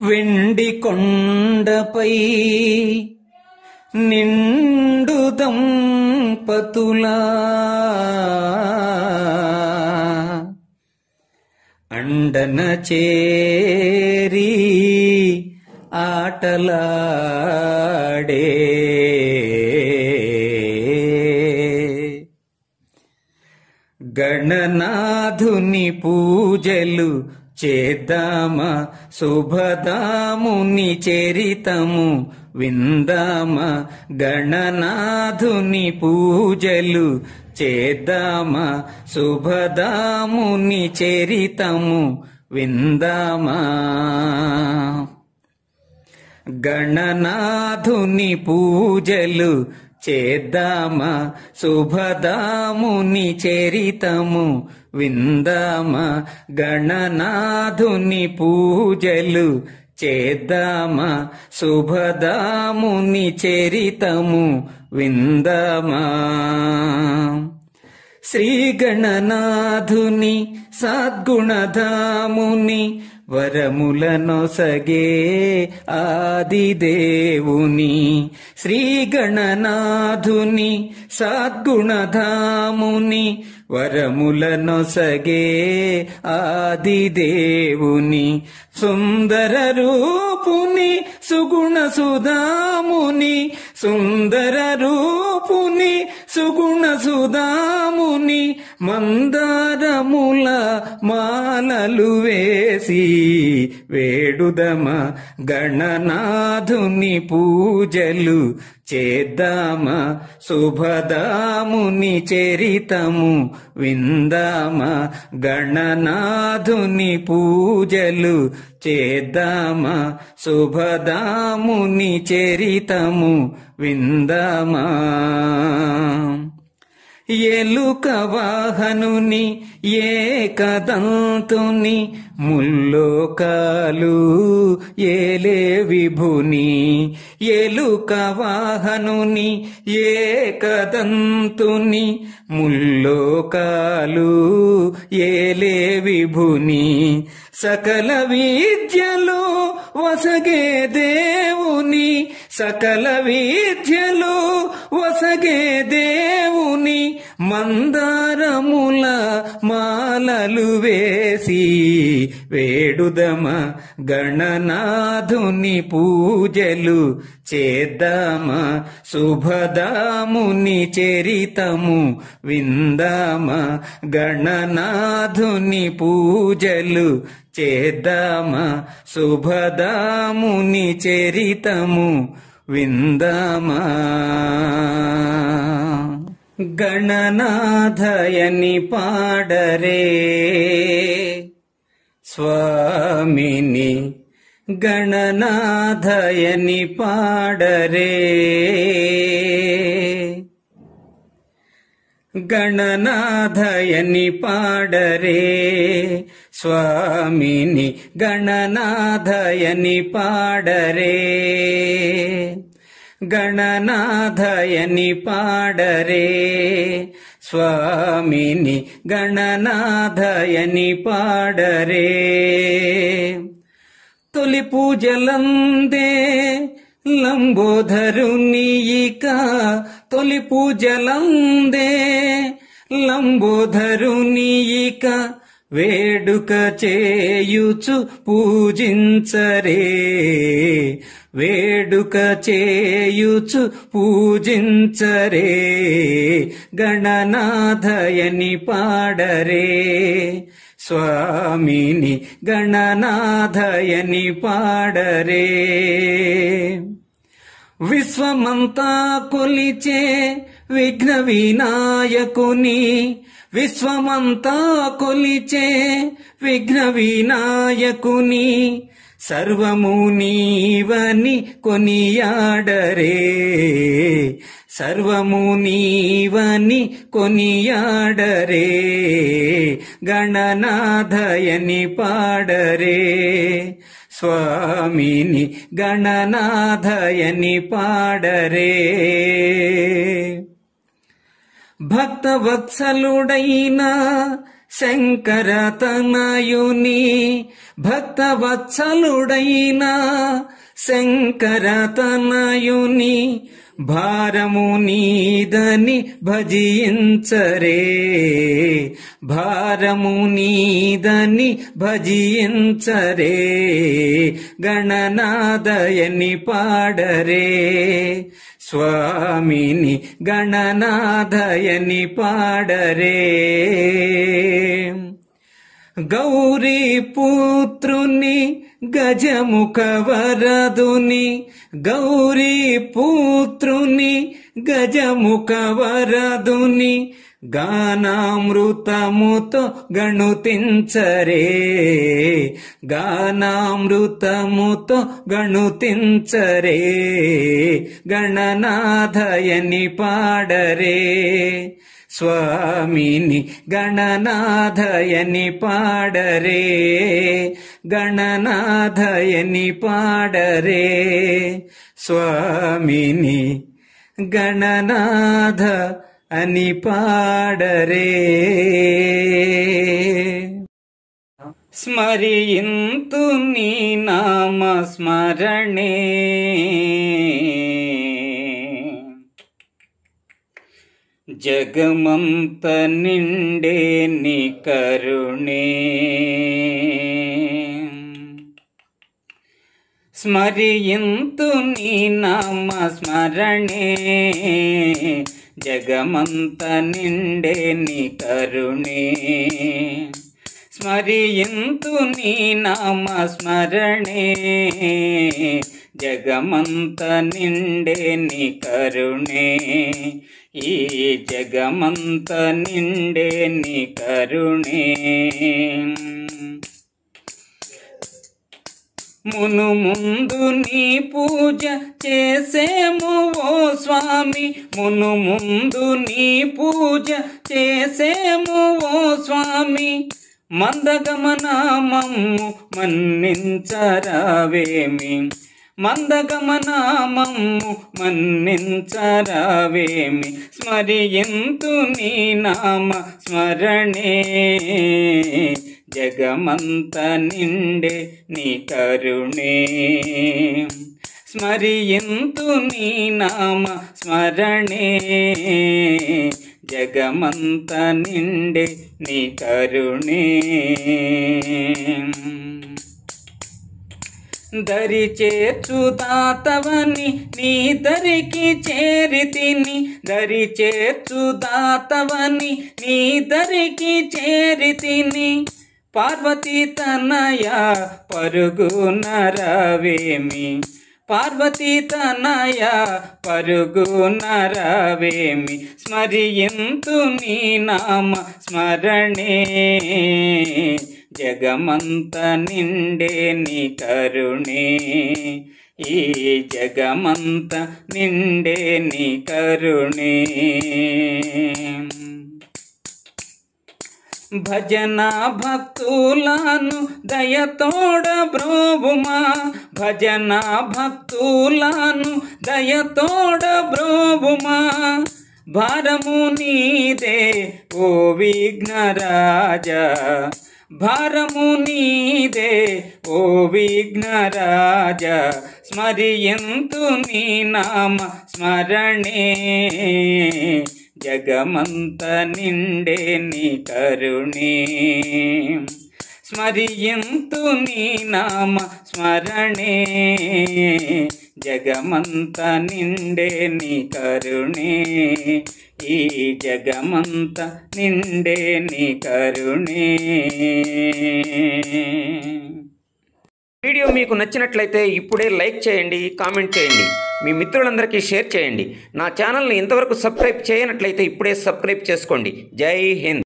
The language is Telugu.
వెండి కొండపై నిండు దంపతులా అండన చేరి ఆటలాడే గణనాథుని పూజలు చేద్దామా శుభదాముని చరితము విందామా గణనాథుని పూజలు చేద్దామా శుభదాముని చరితము విందామా గణనాథుని పూజలు చేద్దామా శుభదాముని చరితము విందామా గణనాథుని పూజలు చేద్దామా శుభదాముని చరితము విందామా శ్రీ గణనాథుని సద్గుణధాముని వరములనొసగే ఆదిదేవుని శ్రీ గణనాథుని సద్గుణధాముని వరములనొసగే ఆదిదేవుని సుందర రూపుని సుగుణ సుధాముని సుందర రూపుని సుగుణ సుధాముని మందారముల మాలలు వేసి వేడుదమ గణనాథుని పూజలు చేద్దామా శుభదాముని చరితము విందామా గణనాథుని పూజలు చేద్దామా శుభదాముని చరితము విందామా ఎలుక వాహనుని ఏకదంతుని ముల్లోకాలు ఏలే విభుని ఎలుక వాహనుని ఏకదంతుని ముల్లోకాలు ఏలే విభుని సకల విద్యలు వసగే దేవుని సకల విద్యలు వసగే దేవుని మందారముల మాలలు వేసి వేడుదమ గణనాథుని పూజలు చేద్దామా శుభదాముని చరితము విందామా గణనాథుని పూజలు చేద్దామా శుభదాముని చరితము విందామా గణనాథయని పాడరే స్వామిని గణనాథయని పాడరే గణనాథయని పాడరే స్వామిని గణనాథయని పాడరే గణనాథయని పాడరే స్వామిని గణనాథయని పాడరే తొలి పూజలందే లంబోధరునియిక తొలి పూజలందే లంబోధరునియిక వేడుక చేయుచు పూజించరే వేడుక చేయుచు పూజించరే గణనాథయని పాడరే స్వామిని గణనాథయని పాడరే విశ్వమంతా కొలిచే విఘ్న వినాయకుని విశ్వమంతా కొలిచే విఘ్న వినాయకుని సర్వము నీవని కొనియాడరే సర్వము నీవని కొనియాడరే గణనాథయని పాడరే స్వామిని గణనాథయని పాడరే భక్త వత్సలుడైన శంకర తనయుని భక్తవత్సలుడైన శంకర తనయుని భారము నీదని భజించరే భారము నీదని భజించరే గణనాదయని పాడరే స్వామిని గణనాథయని పాడరే గౌరీ పుత్రుని గజముఖ వరదుని గౌరీ పుత్రుని గజముఖ వరదుని గానామృతముతో గణుతించరే గానామృతముతో గణుతించరే గణనాథయని పాడరే స్వామిని గణనాథయని పాడరే గణనాథయని పాడరే స్వామిని గణనాథ అని పాడరే స్మరియింతు నీ నామ స్మరణే జగమంత నిండే నీ కరుణే స్మరియింతు నీ నామ స్మరణే జగమంత నిండే నీ కరుణే స్మరియింతు నీ నామ స్మరణే జగమంత నిండే నీ కరుణే ఈ జగమంత నిండే నీ కరుణే మును ముందు నీ పూజ చేసేము ఓ స్వామి మును ముందు నీ పూజ చేసేము ఓ స్వామి మందగమనామము మన్నించరావేమి మందగమనామము మన్నించరావేమి స్మరియంతు నీ నామ స్మరణే జగమంత నిండే నీ కరుణే స్మరియంతు నీ నామ స్మరణే జగమంత నిండే నీ కరుణే దరి చేర్చు దాతవని నీ దరికి చేరితిని దరి చేర్చు దాతవని నీ దరికి చేరితిని పార్వతీ తనయ పరుగు నరవేమి పార్వతీ తనయ పరుగు నరవేమి స్మరియంతు నీ నామ స్మరణే జగమంత నిండే నీ కరుణే ఈ జగమంత నిండే నీ కరుణే భజన భక్తులను దయతోడ బ్రోవుమా భజన భక్తులను దయతోడ బ్రోవుమా భారము నీదే ఓ విఘ్నరాజా భారము నీదే ఓ విఘ్నరాజ స్మరియంతు నీ నామ స్మరణే జగమంత నిండే నీ కరుణే స్మరియంతు నీ నామ స్మరణే జగమంత నిండే నీ కరుణే ఈ జగమంత నిండే నీ కరుణే వీడియో మీకు నచ్చినట్లయితే ఇప్పుడే లైక్ చేయండి కామెంట్ చేయండి మీ మిత్రులందరికీ షేర్ చేయండి నా ఛానల్ని ఇంతవరకు సబ్స్క్రైబ్ చేయనట్లయితే ఇప్పుడే సబ్స్క్రైబ్ చేసుకోండి జై హింద్